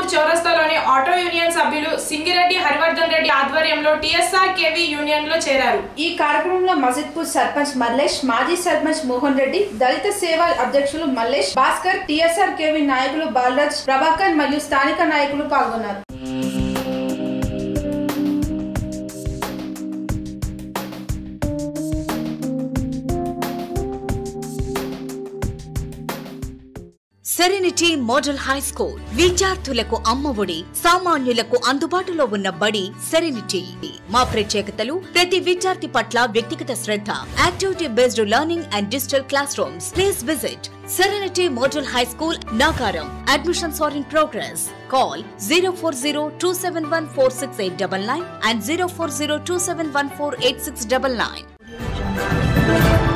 Majidpur చౌరస్తాలోని auto union సభ్యులు సింగిరెడ్డి హరివర్ధన్ రెడ్డి ఆధ్వర్యంలో TSR KV union లో చేరారు ఈ కార్యక్రమంలో మజిద్పూర్ సర్పంచ్ మల్లేష్ మాజీ సర్పంచ్ మోహన్ రెడ్డి దళిత సేవా అధ్యక్షులు మల్లేష్ భాస్కర్ టీఎస్ఆర్ కేవీ నాయకులు బాలరాజ్ ప్రభాకర్ మరియు స్థానిక నాయకులు పాల్గొన్నారు సెరెనిటీ మోడల్ హై స్కూల్ విద్యార్థులకు అమ్మఒడి సామాన్యులకు అందుబాటులో ఉన్న బడి సెరెనిటీ మా ప్రత్యేకతలు ప్రతి విద్యార్థి పట్ల వ్యక్తిగత శ్రద్ధ activity based learning and digital classrooms please visit Serenity Model High School Nacharam admissions are in progress call zero four zero two seven one four six eight double nine and zero four zero two seven one four eight six double nine